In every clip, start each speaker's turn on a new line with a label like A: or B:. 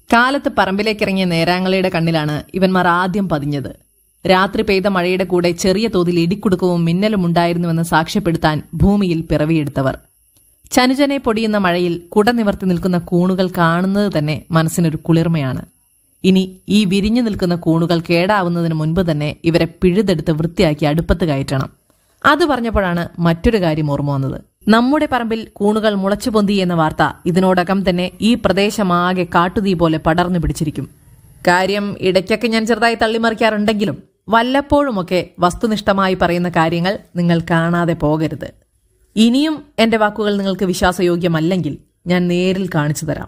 A: കാലത്ത് പറമ്പിലേക്കിറങ്ങിയ നേരാങ്ങളയുടെ കണ്ണിലാണ് ഇവന്മാർ ആദ്യം പതിഞ്ഞത് രാത്രി പെയ്ത മഴയുടെ കൂടെ ചെറിയ തോതിൽ ഇടിക്കുടുക്കവും മിന്നലും ഉണ്ടായിരുന്നുവെന്ന് സാക്ഷ്യപ്പെടുത്താൻ ഭൂമിയിൽ പിറവിയെടുത്തവർ ചനുചനെ പൊടിയുന്ന മഴയിൽ കുട നിവർത്തി നിൽക്കുന്ന കൂണുകൾ കാണുന്നത് തന്നെ മനസ്സിനൊരു കുളിർമയാണ് ഇനി ഈ വിരിഞ്ഞു നിൽക്കുന്ന കൂണുകൾ കേടാവുന്നതിന് മുൻപ് തന്നെ ഇവരെ പിഴുതെടുത്ത് വൃത്തിയാക്കി അടുപ്പത്ത് കയറ്റണം അത് പറഞ്ഞപ്പോഴാണ് മറ്റൊരു കാര്യം ഓർമ്മ വന്നത് നമ്മുടെ പറമ്പിൽ കൂണുകൾ മുളച്ചു പൊന്തി എന്ന വാർത്ത ഇതിനോടകം തന്നെ ഈ പ്രദേശമാകെ കാട്ടുതീ പോലെ പടർന്നു പിടിച്ചിരിക്കും കാര്യം ഇടയ്ക്കൊക്കെ ഞാൻ ചെറുതായി തള്ളിമറിക്കാറുണ്ടെങ്കിലും വല്ലപ്പോഴുമൊക്കെ വസ്തുനിഷ്ഠമായി പറയുന്ന കാര്യങ്ങൾ നിങ്ങൾ കാണാതെ പോകരുത് ഇനിയും എന്റെ വാക്കുകൾ നിങ്ങൾക്ക് വിശ്വാസയോഗ്യമല്ലെങ്കിൽ ഞാൻ നേരിൽ കാണിച്ചു തരാം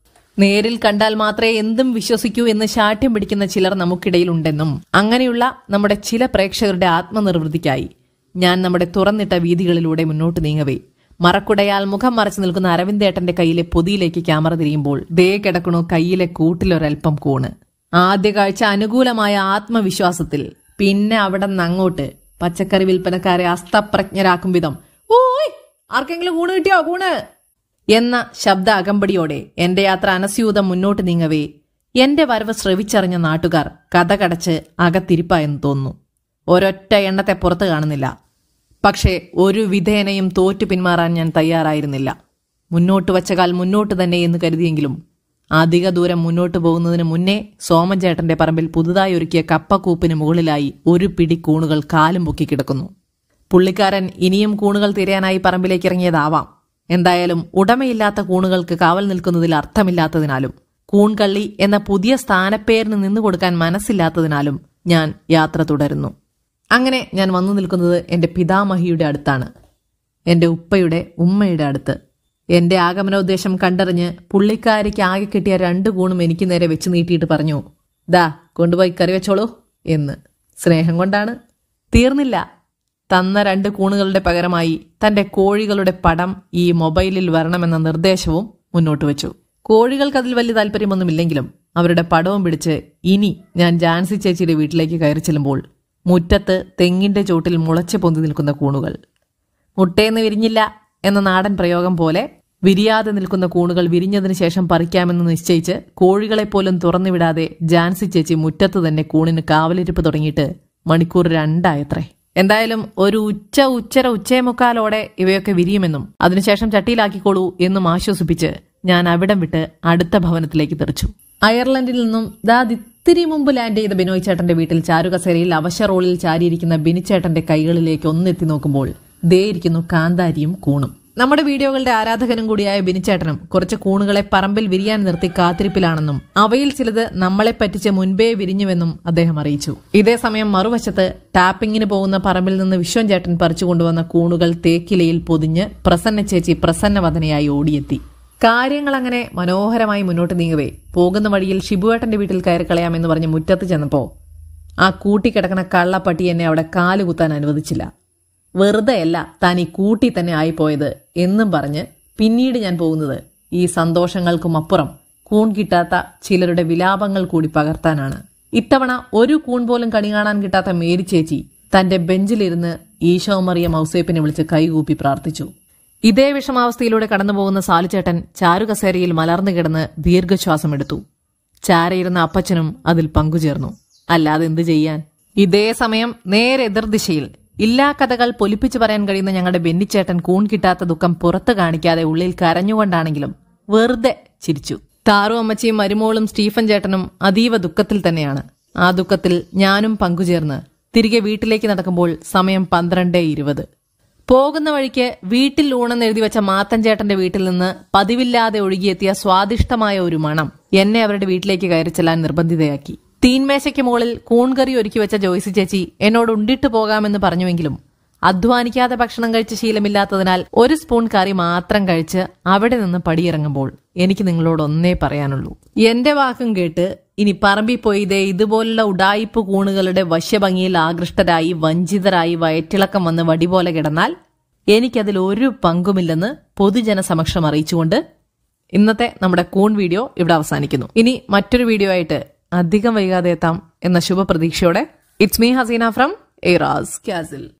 A: നേരിൽ കണ്ടാൽ മാത്രമേ എന്തും വിശ്വസിക്കൂ എന്ന് ശാഠ്യം പിടിക്കുന്ന ചിലർ നമുക്കിടയിലുണ്ടെന്നും അങ്ങനെയുള്ള നമ്മുടെ ചില പ്രേക്ഷകരുടെ ആത്മനിർവൃത്തിക്കായി ഞാൻ നമ്മുടെ തുറന്നിട്ട വീതികളിലൂടെ മുന്നോട്ട് നീങ്ങവേ മറക്കുടയാൽ മുഖം മറച്ചു നിൽക്കുന്ന അരവിന്ദേട്ടന്റെ കയ്യിലെ പൊതിയിലേക്ക് ക്യാമറ തിരിയുമ്പോൾ ദേ കിടക്കണു കയ്യിലെ കൂട്ടിലൊരൽപ്പം കൂണ് ആദ്യ കാഴ്ച അനുകൂലമായ ആത്മവിശ്വാസത്തിൽ പിന്നെ അവിടെ നിന്ന് അങ്ങോട്ട് പച്ചക്കറി വിൽപ്പനക്കാരെ അസ്തപ്രജ്ഞരാക്കും വിധം ഓയ് ആർക്കെങ്കിലും കൂണ് കിട്ടിയോ കൂണ് എന്ന ശബ്ദ അകമ്പടിയോടെ എന്റെ യാത്ര അനസ്യൂതം മുന്നോട്ട് നീങ്ങവേ എന്റെ വരവ് ശ്രവിച്ചറിഞ്ഞ നാട്ടുകാർ കഥ കടച്ച് അകത്തിരിപ്പായെന്ന് തോന്നുന്നു ഒരൊറ്റ എണ്ണത്തെ പുറത്ത് കാണുന്നില്ല പക്ഷേ ഒരു വിധേനയും തോറ്റു പിന്മാറാൻ ഞാൻ തയ്യാറായിരുന്നില്ല മുന്നോട്ട് വച്ച കാൽ മുന്നോട്ട് തന്നെ എന്ന് കരുതിയെങ്കിലും അധിക ദൂരം മുന്നോട്ട് പോകുന്നതിന് മുന്നേ സോമൻചേട്ടന്റെ പറമ്പിൽ പുതുതായി ഒരുക്കിയ കപ്പക്കൂപ്പിന് മുകളിലായി ഒരു പിടി കൂണുകൾ കാലും പൊക്കി കിടക്കുന്നു പുള്ളിക്കാരൻ ഇനിയും കൂണുകൾ തിരയാനായി പറമ്പിലേക്ക് ഇറങ്ങിയതാവാം എന്തായാലും ഉടമയില്ലാത്ത കൂണുകൾക്ക് കാവൽ നിൽക്കുന്നതിൽ അർത്ഥമില്ലാത്തതിനാലും കൂൺകള്ളി എന്ന പുതിയ സ്ഥാനപ്പേരിന് നിന്നു കൊടുക്കാൻ മനസ്സില്ലാത്തതിനാലും ഞാൻ യാത്ര തുടരുന്നു അങ്ങനെ ഞാൻ വന്നു നിൽക്കുന്നത് എൻ്റെ പിതാമഹിയുടെ അടുത്താണ് എൻ്റെ ഉപ്പയുടെ ഉമ്മയുടെ അടുത്ത് എൻ്റെ ആഗമനോദ്ദേശം കണ്ടറിഞ്ഞ് പുള്ളിക്കാരിക്ക് ആകെ കിട്ടിയ രണ്ട് കൂണും എനിക്ക് നേരെ വെച്ച് നീട്ടിയിട്ട് പറഞ്ഞു ദാ കൊണ്ടുപോയി കറി വെച്ചോളൂ എന്ന് സ്നേഹം കൊണ്ടാണ് തീർന്നില്ല തന്ന രണ്ട് കൂണുകളുടെ പകരമായി തന്റെ കോഴികളുടെ പടം ഈ മൊബൈലിൽ വരണമെന്ന നിർദ്ദേശവും മുന്നോട്ട് വെച്ചു കോഴികൾക്ക് അതിൽ വലിയ താല്പര്യമൊന്നുമില്ലെങ്കിലും അവരുടെ പടവും പിടിച്ച് ഇനി ഞാൻ ജാൻസി ചേച്ചിയുടെ വീട്ടിലേക്ക് കയറി ചെല്ലുമ്പോൾ മുറ്റത്ത് തെങ്ങിന്റെ ചോട്ടിൽ മുളച്ചു പൊന്തി നിൽക്കുന്ന കൂണുകൾ മുട്ടയെന്ന് വിരിഞ്ഞില്ല എന്ന നാടൻ പ്രയോഗം പോലെ വിരിയാതെ നിൽക്കുന്ന കൂണുകൾ വിരിഞ്ഞതിന് ശേഷം പറിക്കാമെന്ന് നിശ്ചയിച്ച് കോഴികളെപ്പോലും തുറന്നുവിടാതെ ജാൻസി ചേച്ചി മുറ്റത്ത് തന്നെ കൂണിന് കാവലിരിപ്പ് തുടങ്ങിയിട്ട് മണിക്കൂർ രണ്ടായത്രേ എന്തായാലും ഒരു ഉച്ച ഉച്ചര ഉച്ചേമുക്കാലോടെ ഇവയൊക്കെ വിരിയുമെന്നും അതിനുശേഷം ചട്ടിയിലാക്കിക്കോളൂ എന്നും ആശ്വസിപ്പിച്ച് ഞാൻ അവിടം വിട്ട് അടുത്ത ഭവനത്തിലേക്ക് തെറിച്ചു അയർലൻഡിൽ നിന്നും ദാതിത്തിരി മുമ്പ് ലാൻഡ് ചെയ്ത ബിനോയ് ചേട്ടന്റെ വീട്ടിൽ ചാരുകസേരയിൽ അവശ റോളിൽ ചാരിയിരിക്കുന്ന ബിനിച്ചേട്ടന്റെ കൈകളിലേക്ക് ഒന്നെത്തി നോക്കുമ്പോൾ ദേ ഇരിക്കുന്നു കാന്താരിയും കൂണും നമ്മുടെ വീഡിയോകളുടെ ആരാധകനും കൂടിയായ ബിനിച്ചേട്ടനും കുറച്ച് കൂണുകളെ പറമ്പിൽ വിരിയാൻ നിർത്തി കാത്തിരിപ്പിലാണെന്നും അവയിൽ ചിലത് നമ്മളെ പറ്റിച്ച് മുൻപേ വിരിഞ്ഞുവെന്നും അദ്ദേഹം അറിയിച്ചു ഇതേ സമയം മറുവശത്ത് ടാപ്പിങ്ങിന് പോകുന്ന പറമ്പിൽ നിന്ന് വിശ്വം ചേട്ടൻ പറിച്ചു കൊണ്ടുവന്ന കൂണുകൾ തേക്കിലയിൽ പൊതിഞ്ഞ് പ്രസന്ന ചേച്ചി പ്രസന്നവദനയായി ഓടിയെത്തി കാര്യങ്ങൾ അങ്ങനെ മനോഹരമായി മുന്നോട്ട് നീങ്ങവേ പോകുന്ന വഴിയിൽ ഷിബുവേട്ടന്റെ വീട്ടിൽ കയറി കളയാമെന്ന് പറഞ്ഞ് മുറ്റത്ത് ചെന്നപ്പോ ആ കൂട്ടിക്കിടക്കണ കള്ളപ്പട്ടി എന്നെ അവിടെ കാലുകുത്താൻ അനുവദിച്ചില്ല വെറുതെയല്ല താൻ ഈ കൂട്ടി തന്നെ ആയിപ്പോയത് എന്നും പറഞ്ഞ് പിന്നീട് ഞാൻ പോകുന്നത് ഈ സന്തോഷങ്ങൾക്കും അപ്പുറം കൂൺ കിട്ടാത്ത ചിലരുടെ വിലാപങ്ങൾ കൂടി പകർത്താനാണ് ഇത്തവണ ഒരു കൂൺ പോലും കണി കാണാൻ കിട്ടാത്ത മേരി ചേച്ചി തന്റെ ബെഞ്ചിലിരുന്ന് ഈശോ മറിയ മൗസേപ്പിനെ വിളിച്ച് കൈകൂപ്പി പ്രാർത്ഥിച്ചു ഇതേ വിഷമാവസ്ഥയിലൂടെ കടന്നുപോകുന്ന സാലുചേട്ടൻ ചാരുകസേരയിൽ മലർന്നു കിടന്ന് ദീർഘശ്വാസമെടുത്തു ചാരയിരുന്ന അപ്പച്ചനും അതിൽ പങ്കുചേർന്നു അല്ലാതെ എന്തു ചെയ്യാൻ ഇതേ സമയം നേരെ എതിർദിശയിൽ ഇല്ലാ കഥകൾ പൊലിപ്പിച്ചു പറയാൻ കഴിയുന്ന ഞങ്ങളുടെ ബെന്നിച്ചേട്ടൻ കൂൺ കിട്ടാത്ത ദുഃഖം പുറത്തു കാണിക്കാതെ ഉള്ളിൽ കരഞ്ഞുകൊണ്ടാണെങ്കിലും വെറുതെ ചിരിച്ചു താറു അമ്മച്ചിയും മരുമോളും സ്റ്റീഫൻ ചേട്ടനും അതീവ ദുഃഖത്തിൽ തന്നെയാണ് ആ ദുഃഖത്തിൽ ഞാനും പങ്കുചേർന്ന് തിരികെ വീട്ടിലേക്ക് നടക്കുമ്പോൾ സമയം പന്ത്രണ്ട് ഇരുപത് പോകുന്ന വഴിക്ക് വീട്ടിൽ ഊണെന്ന് എഴുതി വെച്ച മാത്തൻ ചേട്ടന്റെ വീട്ടിൽ നിന്ന് പതിവില്ലാതെ ഒഴുകിയെത്തിയ സ്വാദിഷ്ടമായ ഒരു മണം എന്നെ അവരുടെ വീട്ടിലേക്ക് കയറി ചെല്ലാൻ നിർബന്ധിതയാക്കി തീൻമേശയ്ക്ക് മുകളിൽ കൂൺകറി ഒരുക്കി വെച്ച ജോയ്സി ചേച്ചി എന്നോട് ഉണ്ടിട്ട് പോകാമെന്ന് പറഞ്ഞുവെങ്കിലും അധ്വാനിക്കാതെ ഭക്ഷണം കഴിച്ച ശീലമില്ലാത്തതിനാൽ ഒരു സ്പൂൺ കറി മാത്രം കഴിച്ച് അവിടെ നിന്ന് പടിയിറങ്ങുമ്പോൾ എനിക്ക് നിങ്ങളോട് ഒന്നേ പറയാനുള്ളൂ എന്റെ വാക്കും കേട്ട് ഇനി പറമ്പിൽ പോയി ഇതേ ഇതുപോലുള്ള ഉടായിപ്പ് കൂണുകളുടെ വശ്യഭംഗിയിൽ ആകൃഷ്ടരായി വഞ്ചിതരായി വയറ്റിളക്കം വന്ന് വടി പോലെ കിടന്നാൽ എനിക്കതിൽ ഒരു പങ്കുമില്ലെന്ന് പൊതുജന സമക്ഷം അറിയിച്ചുകൊണ്ട് ഇന്നത്തെ നമ്മുടെ കൂൺ വീഡിയോ ഇവിടെ അവസാനിക്കുന്നു ഇനി മറ്റൊരു വീഡിയോ ആയിട്ട് അധികം വൈകാതെ എത്താം എന്ന ശുഭപ്രതീക്ഷയോടെ ഇറ്റ്സ് മീ ഹസീന ഫ്രം എറാസ് കാസിൽ